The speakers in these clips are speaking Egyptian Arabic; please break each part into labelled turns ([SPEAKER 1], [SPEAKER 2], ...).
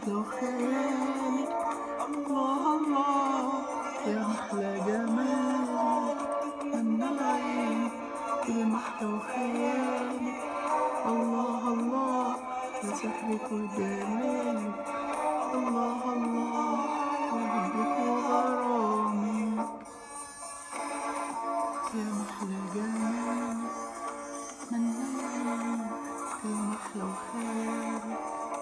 [SPEAKER 1] محلى خيالك الله الله يا محلى جمالك من العين يا محلى خيالك الله الله يا سحرك وجمالك الله الله وحبك وغرامك يا محلى جمالك من العين يا محلى خيالك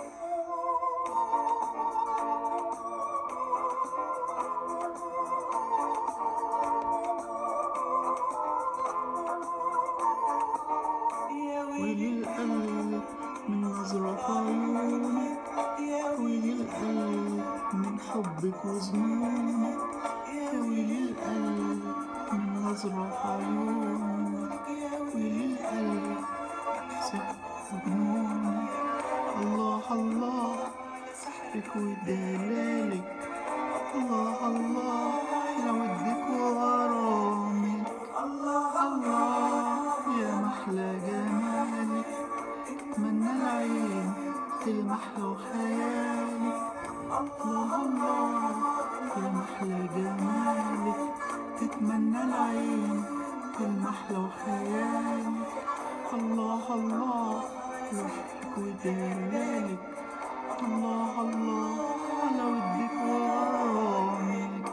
[SPEAKER 1] ويلي القلب من نظرة في عيونك ويلي القلب من حبك وظنونك يا ويلي القلب من نظرة في عيونك ويلي القلب سحر وجنونك الله الله سحرك ودلالك الله الله لودك وغرامك الله الله يا محلى جمالك من العين تلمح لو خيالك الله الله يا محلى جمالك تتمنى العين تلمح لو خيالك الله الله روحك ودلالك الله الله على ودك وغرامك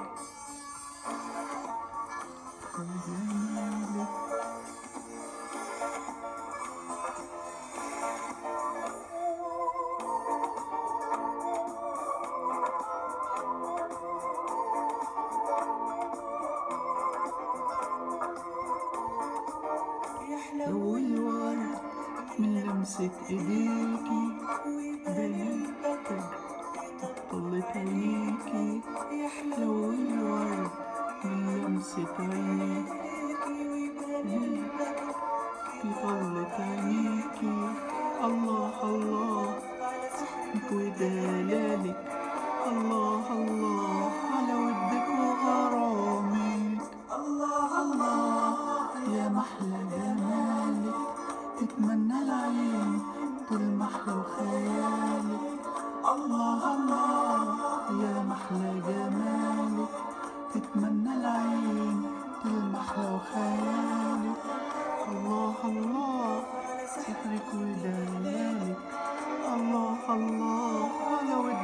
[SPEAKER 1] وجمالك لو الورد من لمسة ايديكي بنتك طلت عينيكي لو الورد من لمسة عينيكي في طلت عينيكي الله الله ودلالك الله الله على ودك وغرامك الله الله يا محلى جمالك تتمنى العين تلمح لو خيالك الله الله يا محلى جمالك تتمنى العين تلمح لو خيالك الله الله سحرك ودلالك الله الله على ودك